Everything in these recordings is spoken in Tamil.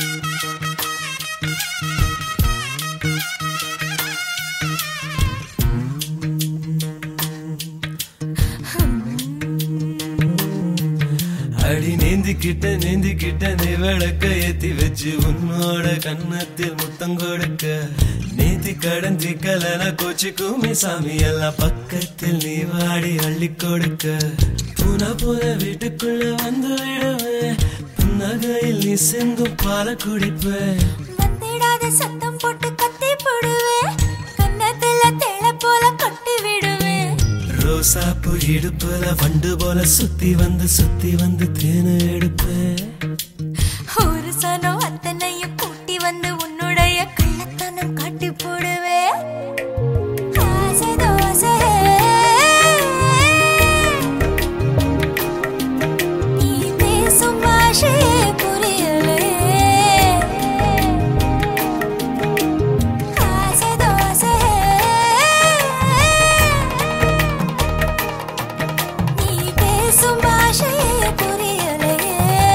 அடி நீந்திக்கிட்ட நீந்திக்கிட்ட நீ விளக்க ஏத்தி வச்சு உன்னோட கன்னத்தில் முத்தம் கொடுக்க நீதி கடந்தி கலன கோச்சு கூமி சாமி எல்லாம் பக்கத்தில் நீ வாடி அள்ளி கொடுக்க பூனா போல வீட்டுக்குள்ள வந்து விடுவேன் புன்னகையில் நீ செங்கும் பால குடிப்பேன் வந்திடாத சத்தம் போட்டு கத்தி போடுவேன் கன்னத்துல தேள போல கொட்டி விடுவேன் ரோசா பூ இடுப்புல வண்டு போல சுத்தி வந்து சுத்தி வந்து தேனு எடுப்பேன் ஒரு சனம் அத்தனையும் கூட்டி வந்து உன்னுடைய கள்ளத்தனம் காட்டி போடுவேன் ஆசை தோசை நீ பேசும் பாஷையே புரியலே ஆசை தோசை நீ பேசும் பாஷையே புரியலையே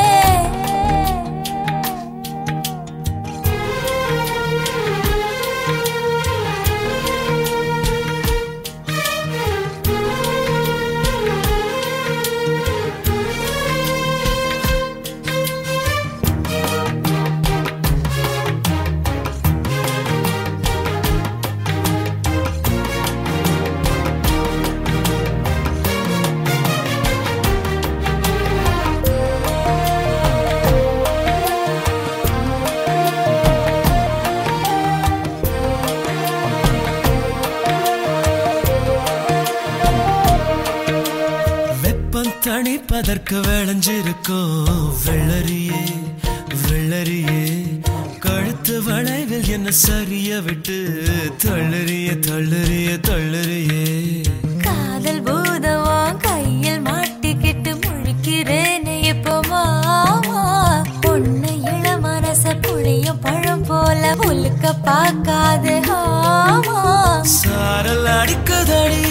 வெப்பம் தணிப்பதற்கு விளைஞ்சிருக்கும் வெள்ளரியே வெள்ளரியே கழுத்து வளைவில் என்ன சரிய விட்டு தள்ளறிய தள்ளறிய தள்ளறியே காதல் பூதவா கையில் மாட்டிக்கிட்டு முழிக்கிறேனே இப்போ மாமா பொண்ணு இள மனச புளியும் பழம் போல உலுக்க பார்க்காது ஆமா சாரல் அடிக்கதடி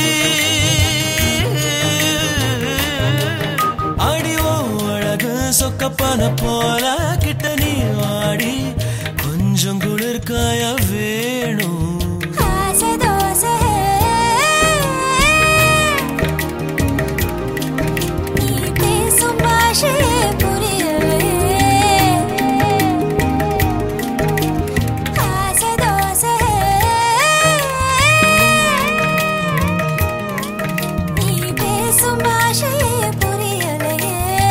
அடிவோ அழகு சொக்கப்பன போல கிட்ட நீ வாடி கொஞ்சம் குளிர்காய வேணும் ஆசை தோசை நீ பேசும் பாஷையே புரியலே ஆசை தோசை நீ பேசும் பாஷையே புரியலையே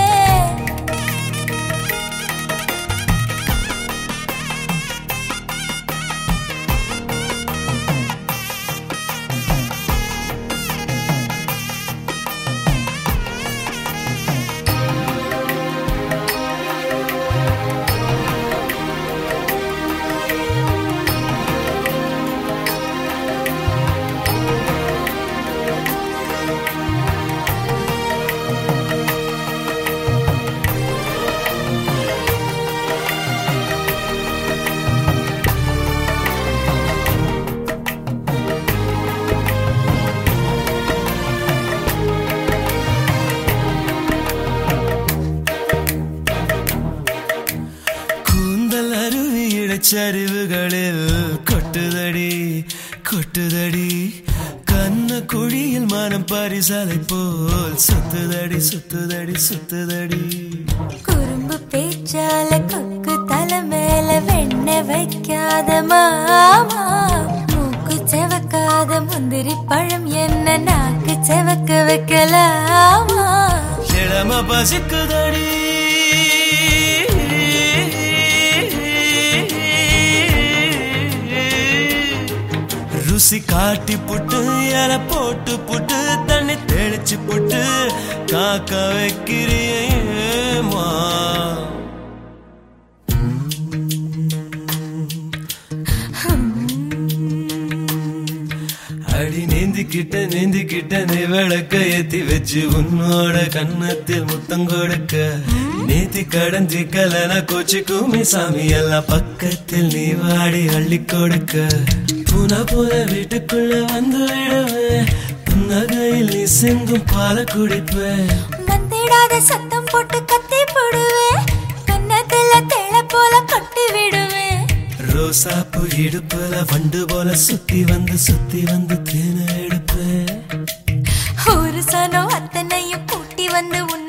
கூந்தல் அருவி இடைச்சரிவுகளில் கொட்டுதடி கொட்டுதடி கண்ண குழியில் மனம் பரிசலை போல் சுத்துதடி சுத்துதடி சுத்துதடி குறும்பு பேச்சால கொக்கு தலை மேல வெண்ண வைக்காத மாமா மூக்கு செவக்காத முந்திரி பழம் என்ன நாக்கு செவக்க வைக்கலாமா இளம பசிக்குதடி ருசி காட்டி புட்டு இலை போட்டு புட்டு தண்ணி தெளிச்சு புட்டு காக்க வைக்கிறியேமா அடி நீந்திக்கிட்ட நீந்திக்கிட்ட நீ விளக்க ஏத்தி வச்சு உன்னோட கன்னத்தில் முத்தம் கொடுக்க நீதி கடந்தி கலன கோச்சு கூமி சாமி எல்லாம் பக்கத்தில் நீ வாடி அள்ளி கொடுக்க பூனா போல வீட்டுக்குள்ள வந்து விடுவேன் புன்னகையில் நீ செங்கும் பால குடிப்பேன் வந்திடாத சத்தம் போட்டு கத்தி போடுவேன் கன்னத்துல தேள போல ரோசாப்பு இடுப்புல வண்டு போல சுத்தி வந்து சுத்தி வந்து தேன எடுப்பேன் ஒரு சனம் அத்தனையும் கூட்டி வந்து உன்